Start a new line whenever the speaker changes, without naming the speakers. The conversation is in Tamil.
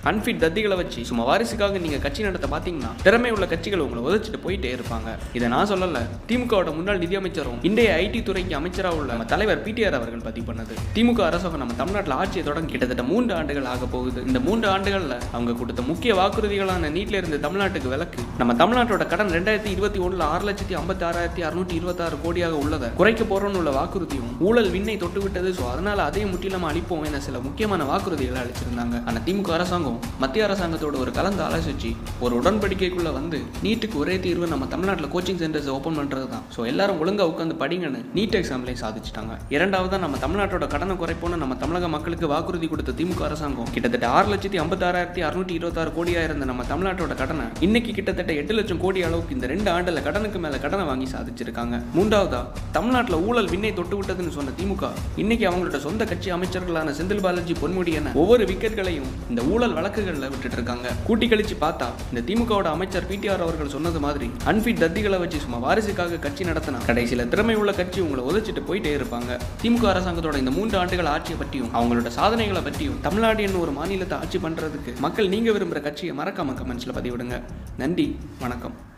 அன்ஃபிட் தத்திகளை வச்சு சும்மா வாரிசுக்காக நீங்க கட்சி நடத்த பாத்தீங்கன்னா திறமை உள்ள கட்சிகள் உங்களை உதச்சிட்டு போயிட்டே இருப்பாங்க இதை நான் சொல்லல திமுகவோட முன்னாள் நிதியமைச்சரும் இன்றைய ஐடி துறைக்கு அமைச்சராக உள்ள நம்ம தலைவர் பிடிஆர் அவர்கள் பதிவு பண்ணது திமுக அரசாங்கம் நம்ம தமிழ்நாட்டில் ஆட்சியை தொடங்கி கிட்டத்தட்ட மூன்று ஆண்டுகள் ஆக போகுது இந்த மூன்று ஆண்டுகள்ல அவங்க கொடுத்த முக்கிய வாக்குறுதிகளான நீட்ல இருந்து தமிழ்நாட்டுக்கு விலக்கு நம்ம தமிழ்நாட்டோட கடன் ரெண்டாயிரத்தி இருபத்தி ஒண்ணுல ஆறு லட்சத்தி ஐம்பத்தி ஆறாயிரத்தி அறுநூற்றி இருபத்தாறு கோடியாக உள்ளதை குறைக்க போறோம்னு உள்ள வாக்குறுதியும் ஊழல் விண்ணை தொட்டு விட்டது ஸோ அதனால அதையும் முற்றிலுமா அளிப்போம் என சில முக்கியமான வாக்குறுதிகளை அளிச்சிருந்தாங்க ஆனா திமுக அரசாங்கம் மத்திய அரசாங்கத்தோட ஒரு கலந்து ஆலோசிச்சு ஒரு உடன்படிக்கைக்குள்ள வந்து நீட்டுக்கு ஒரே தீர்வு நம்ம தமிழ்நாட்டில் கோச்சிங் சென்டர்ஸ் ஓப்பன் பண்றது தான் ஸோ எல்லாரும் ஒழுங்கா உட்காந்து படிங்கன்னு நீட் எக்ஸாம்லையும் சாதிச்சிட்டாங்க இரண்டாவதா நம்ம தமிழ்நாட்டோட கடனை குறைப்போம்னு நம்ம தமிழக மக்களுக்கு வாக்குறுதி கொடுத்த திமுக அரசாங்கம் கிட்டத்தட்ட ஆறு லட்சத்தி ஐம்பத்தாறாயிரத்தி அறுநூற்றி இருபத்தாறு கோடியா இருந்த நம்ம தமிழ்நாட்டோட கடனை இன்னைக்கு கிட்டத்தட்ட எட்டு லட்சம் கோடி அளவுக்கு இந்த ரெண்டு ஆண்டுல கடனுக்கு மேல கடனை வாங்கி சாதிச்சிருக்காங்க மூன்றாவதா தமிழ்நாட்டில் ஊழல் விண்ணை தொட்டு விட்டதுன்னு சொன்ன திமுக இன்னைக்கு அவங்களோட சொந்த கட்சி அமைச்சர்களான செந்தில் பாலாஜி பொன்முடி என ஒவ்வொரு விக்கெட்களையும் இந்த ஊழல் வழக்குகளில் விட்டுட்டு இருக்காங்க கூட்டி கழிச்சு பார்த்தா இந்த திமுகவோட அமைச்சர் பிடிஆர் அவர்கள் சொன்னது மாதிரி அன்பிட் தத்திகளை வச்சு சும்மா வாரிசுக்காக கட்சி நடத்தினா கடைசியில் திறமை உள்ள கட்சி உங்களை உதச்சிட்டு போயிட்டே இருப்பாங்க திமுக அரசாங்கத்தோட இந்த மூன்று ஆண்டுகள் ஆட்சியை பற்றியும் அவங்களோட சாதனைகளை பற்றியும் தமிழ்நாடு என்ன ஒரு மாநிலத்தை ஆட்சி பண்றதுக்கு மக்கள் நீங்க விரும்புகிற கட்சியை மறக்காம கமெண்ட்ஸ்ல பதிவிடுங்க நன்றி வணக்கம்